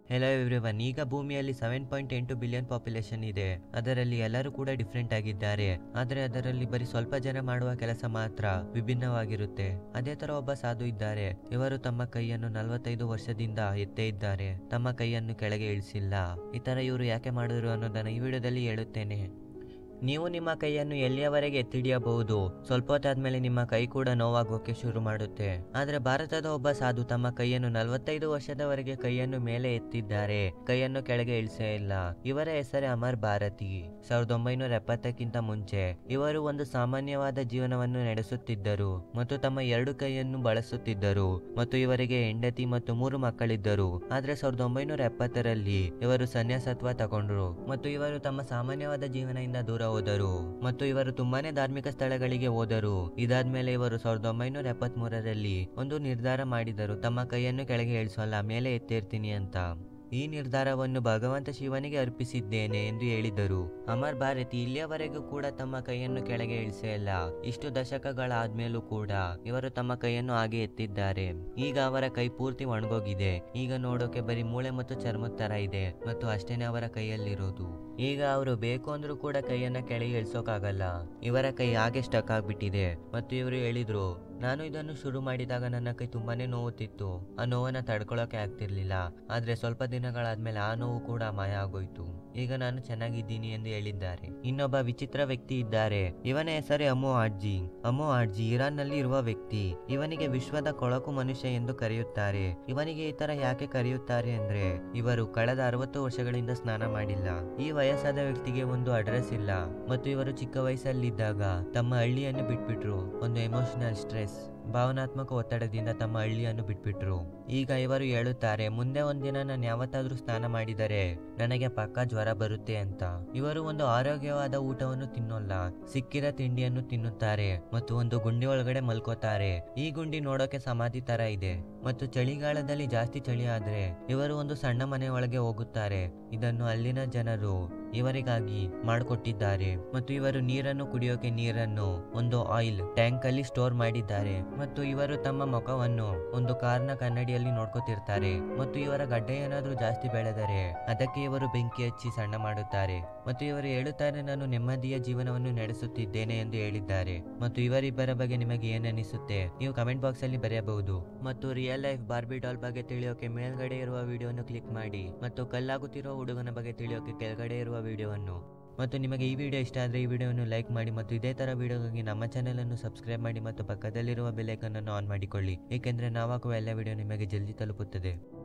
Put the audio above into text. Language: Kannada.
ಹೆಲೋ ಎವ್ರಿವನ್ ಈಗ ಭೂಮಿಯಲ್ಲಿ ಸೆವೆನ್ ಪಾಯಿಂಟ್ ಎಂಟು ಬಿಲಿಯನ್ ಪಾಪ್ಯುಲೇಷನ್ ಇದೆ ಅದರಲ್ಲಿ ಎಲ್ಲರೂ ಕೂಡ ಡಿಫ್ರೆಂಟ್ ಆಗಿದ್ದಾರೆ ಆದರೆ ಅದರಲ್ಲಿ ಬರೀ ಸ್ವಲ್ಪ ಜನ ಮಾಡುವ ಕೆಲಸ ಮಾತ್ರ ವಿಭಿನ್ನವಾಗಿರುತ್ತೆ ಅದೇ ತರ ಒಬ್ಬ ಸಾಧು ಇದ್ದಾರೆ ಇವರು ತಮ್ಮ ಕೈಯನ್ನು ನಲವತ್ತೈದು ವರ್ಷದಿಂದ ಎತ್ತೇ ಇದ್ದಾರೆ ತಮ್ಮ ಕೈಯನ್ನು ಕೆಳಗೆ ಇಳಿಸಿಲ್ಲ ಈ ತರ ಇವರು ಯಾಕೆ ಮಾಡಿದ್ರು ಅನ್ನೋದನ್ನ ಈ ವಿಡಿಯೋದಲ್ಲಿ ಹೇಳುತ್ತೇನೆ ನೀವು ನಿಮ್ಮ ಕೈಯನ್ನು ಎಲ್ಲಿಯವರೆಗೆ ಎತ್ತಿಡಿಯಬಹುದು ಸ್ವಲ್ಪ ಹೊತ್ತಾದ್ಮೇಲೆ ನಿಮ್ಮ ಕೈ ಕೂಡ ನೋವಾಗೋಕೆ ಶುರು ಮಾಡುತ್ತೆ ಆದ್ರೆ ಭಾರತದ ಒಬ್ಬ ಸಾಧು ತಮ್ಮ ಕೈಯನ್ನು ನಲವತ್ತೈದು ವರ್ಷದವರೆಗೆ ಕೈಯನ್ನು ಮೇಲೆ ಎತ್ತಿದ್ದಾರೆ ಕೈಯನ್ನು ಕೆಳಗೆ ಇಳಿಸೇ ಇಲ್ಲ ಇವರ ಹೆಸರೇ ಅಮರ್ ಭಾರತಿ ಸಾವಿರದ ಒಂಬೈನೂರ ಎಪ್ಪತ್ತಕ್ಕಿಂತ ಮುಂಚೆ ಇವರು ಒಂದು ಸಾಮಾನ್ಯವಾದ ಜೀವನವನ್ನು ನಡೆಸುತ್ತಿದ್ದರು ಮತ್ತು ತಮ್ಮ ಎರಡು ಕೈಯನ್ನು ಬಳಸುತ್ತಿದ್ದರು ಮತ್ತು ಇವರಿಗೆ ಹೆಂಡತಿ ಮತ್ತು ಮೂರು ಮಕ್ಕಳಿದ್ದರು ಆದ್ರೆ ಸಾವಿರದ ಒಂಬೈನೂರ ಎಪ್ಪತ್ತರಲ್ಲಿ ಇವರು ಸನ್ಯಾಸತ್ವ ತಗೊಂಡ್ರು ಮತ್ತು ಇವರು ತಮ್ಮ ಸಾಮಾನ್ಯವಾದ ಜೀವನದಿಂದ ದೂರ ಹೋದರು ಮತ್ತು ಇವರು ತುಂಬಾನೇ ಧಾರ್ಮಿಕ ಸ್ಥಳಗಳಿಗೆ ಹೋದರು ಇದಾದ್ಮೇಲೆ ಇವರು ಸಾವಿರದ ಒಂಬೈನೂರ ಎಪ್ಪತ್ತ್ ಮೂರರಲ್ಲಿ ಒಂದು ನಿರ್ಧಾರ ಮಾಡಿದರು ತಮ್ಮ ಕೈಯನ್ನು ಕೆಳಗೆ ಇಳಿಸೋಲ್ಲ ಮೇಲೆ ಎತ್ತಿರ್ತೀನಿ ಅಂತ ಈ ನಿರ್ಧಾರವನ್ನು ಭಗವಂತ ಶಿವನಿಗೆ ಅರ್ಪಿಸಿದ್ದೇನೆ ಎಂದು ಹೇಳಿದರು ಅಮರ್ ಭಾರತಿ ಇಲ್ಲಿಯವರೆಗೂ ಕೂಡ ತಮ್ಮ ಕೈಯನ್ನು ಕೆಳಗೆ ಇಳಿಸೇ ಇಲ್ಲ ಇಷ್ಟು ದಶಕಗಳಾದ್ಮೇಲೂ ಕೂಡ ಇವರು ತಮ್ಮ ಕೈಯನ್ನು ಹಾಗೆ ಎತ್ತಿದ್ದಾರೆ ಈಗ ಅವರ ಕೈ ಪೂರ್ತಿ ಒಣಗೋಗಿದೆ ಈಗ ನೋಡೋಕೆ ಬರೀ ಮೂಳೆ ಮತ್ತು ಚರ್ಮದ ತರ ಇದೆ ಮತ್ತು ಅಷ್ಟೇನೆ ಅವರ ಕೈಯಲ್ಲಿರೋದು ಈಗ ಅವರು ಬೇಕು ಅಂದ್ರೂ ಕೂಡ ಕೈಯನ್ನ ಕೆಳಗೆ ಇಳಿಸೋಕಾಗಲ್ಲ ಇವರ ಕೈ ಹಾಗೆ ಸ್ಟಕ್ ಆಗ್ಬಿಟ್ಟಿದೆ ಮತ್ತು ಇವರು ಹೇಳಿದ್ರು ನಾನು ಇದನ್ನು ಶುರು ಮಾಡಿದಾಗ ನನ್ನ ಕೈ ತುಂಬಾನೇ ನೋವುತ್ತಿತ್ತು ಆ ನೋವನ್ನ ತಡ್ಕೊಳಕ್ಕೆ ಆಗ್ತಿರ್ಲಿಲ್ಲ ಆದ್ರೆ ಸ್ವಲ್ಪ ದಿನಗಳಾದ್ಮೇಲೆ ಆ ನೋವು ಕೂಡ ಮಾಯ ಆಗೋಯ್ತು ಈಗ ನಾನು ಚೆನ್ನಾಗಿದ್ದೀನಿ ಎಂದು ಹೇಳಿದ್ದಾರೆ ಇನ್ನೊಬ್ಬ ವಿಚಿತ್ರ ವ್ಯಕ್ತಿ ಇದ್ದಾರೆ ಇವನ ಹೆಸರೇ ಅಮೋ ಆಡ್ಜಿ ಅಮೋ ಆಡ್ಜಿ ಇರಾನ್ ನಲ್ಲಿ ಇರುವ ವ್ಯಕ್ತಿ ಇವನಿಗೆ ವಿಶ್ವದ ಕೊಳಕು ಮನುಷ್ಯ ಎಂದು ಕರೆಯುತ್ತಾರೆ ಇವನಿಗೆ ಈ ತರ ಯಾಕೆ ಕರೆಯುತ್ತಾರೆ ಅಂದ್ರೆ ಇವರು ಕಳೆದ ಅರವತ್ತು ವರ್ಷಗಳಿಂದ ಸ್ನಾನ ಮಾಡಿಲ್ಲ ಈ ವಯಸ್ಸಾದ ವ್ಯಕ್ತಿಗೆ ಒಂದು ಅಡ್ರೆಸ್ ಇಲ್ಲ ಮತ್ತು ಇವರು ಚಿಕ್ಕ ವಯಸ್ಸಲ್ಲಿದ್ದಾಗ ತಮ್ಮ ಹಳ್ಳಿಯನ್ನು ಬಿಟ್ಬಿಟ್ರು ಒಂದು ಎಮೋಷನಲ್ ಸ್ಟ್ರೆಸ್ ಭಾವನಾತ್ಮಕ ಒತ್ತಡದಿಂದ ತಮ್ಮ ಹಳ್ಳಿಯನ್ನು ಬಿಟ್ಬಿಟ್ರು ಈಗ ಇವರು ಹೇಳುತ್ತಾರೆ ಮುಂದೆ ಒಂದಿನ ನಾನು ಯಾವತ್ತಾದ್ರೂ ಸ್ನಾನ ಮಾಡಿದರೆ ನನಗೆ ಪಕ್ಕ ಜ್ವರ ಬರುತ್ತೆ ಅಂತ ಇವರು ಒಂದು ಆರೋಗ್ಯವಾದ ಊಟವನ್ನು ತಿನ್ನೋಲ್ಲ ಸಿಕ್ಕಿದ ತಿಂಡಿಯನ್ನು ತಿನ್ನುತ್ತಾರೆ ಮತ್ತು ಒಂದು ಗುಂಡಿ ಒಳಗಡೆ ಮಲ್ಕೋತಾರೆ ಈ ಗುಂಡಿ ನೋಡೋಕೆ ಸಮಾಧಿ ತರ ಇದೆ ಮತ್ತು ಚಳಿಗಾಲದಲ್ಲಿ ಜಾಸ್ತಿ ಚಳಿ ಆದ್ರೆ ಇವರು ಒಂದು ಸಣ್ಣ ಮನೆ ಒಳಗೆ ಹೋಗುತ್ತಾರೆ ಇದನ್ನು ಅಲ್ಲಿನ ಜನರು ಇವರಿಗಾಗಿ ಮಾಡಿಕೊಟ್ಟಿದ್ದಾರೆ ಮತ್ತು ಇವರು ನೀರನ್ನು ಕುಡಿಯೋಕೆ ನೀರನ್ನು ಒಂದು ಆಯಿಲ್ ಟ್ಯಾಂಕ್ ಅಲ್ಲಿ ಸ್ಟೋರ್ ಮಾಡಿದ್ದಾರೆ ಮತ್ತು ಇವರು ತಮ್ಮ ಮುಖವನ್ನು ಒಂದು ಕಾರ್ನ ಕನ್ನಡಿಯಲ್ಲಿ ನೋಡ್ಕೋತಿರ್ತಾರೆ ಮತ್ತು ಇವರ ಗಡ್ಡೆ ಏನಾದ್ರೂ ಜಾಸ್ತಿ ಬೆಳೆದರೆ ಅದಕ್ಕೆ ಇವರು ಬೆಂಕಿ ಹಚ್ಚಿ ಸಣ್ಣ ಮಾಡುತ್ತಾರೆ ಮತ್ತು ಇವರು ಹೇಳುತ್ತಾರೆ ನಾನು ನೆಮ್ಮದಿಯ ಜೀವನವನ್ನು ನಡೆಸುತ್ತಿದ್ದೇನೆ ಎಂದು ಹೇಳಿದ್ದಾರೆ ಮತ್ತು ಇವರಿಬ್ಬರ ಬಗ್ಗೆ ನಿಮಗೆ ಏನನ್ನಿಸುತ್ತೆ ನೀವು ಕಮೆಂಟ್ ಬಾಕ್ಸ್ ಅಲ್ಲಿ ಬರೆಯಬಹುದು ಮತ್ತು ರಿಯಲ್ ಲೈಫ್ ಬಾರ್ಬಿ ಡಾಲ್ ಬಗ್ಗೆ ತಿಳಿಯೋಕೆ ಮೇಲ್ಗಡೆ ಇರುವ ವಿಡಿಯೋವನ್ನು ಕ್ಲಿಕ್ ಮಾಡಿ ಮತ್ತು ಕಲ್ಲಾಗುತ್ತಿರುವ ಹುಡುಗನ ಬಗ್ಗೆ ತಿಳಿಯೋಕೆ ಕೆಳಗಡೆ ಇರುವ ವಿಡಿಯೋವನ್ನು ಮತ್ತು ನಿಮಗೆ ಈ ವಿಡಿಯೋ ಇಷ್ಟ ಆದರೆ ಈ ವಿಡಿಯೋವನ್ನು ಲೈಕ್ ಮಾಡಿ ಮತ್ತು ಇದೇ ಥರ ವಿಡಿಯೋಗಾಗಿ ನಮ್ಮ ಚಾನೆಲನ್ನು ಸಬ್ಸ್ಕ್ರೈಬ್ ಮಾಡಿ ಮತ್ತು ಪಕ್ಕದಲ್ಲಿರುವ ಬೆಲೈಕನ್ನು ಆನ್ ಮಾಡಿಕೊಳ್ಳಿ ಏಕೆಂದರೆ ನಾವು ಹಾಕುವ ಎಲ್ಲ ವಿಡಿಯೋ ನಿಮಗೆ ಜಲ್ದಿ ತಲುಪುತ್ತದೆ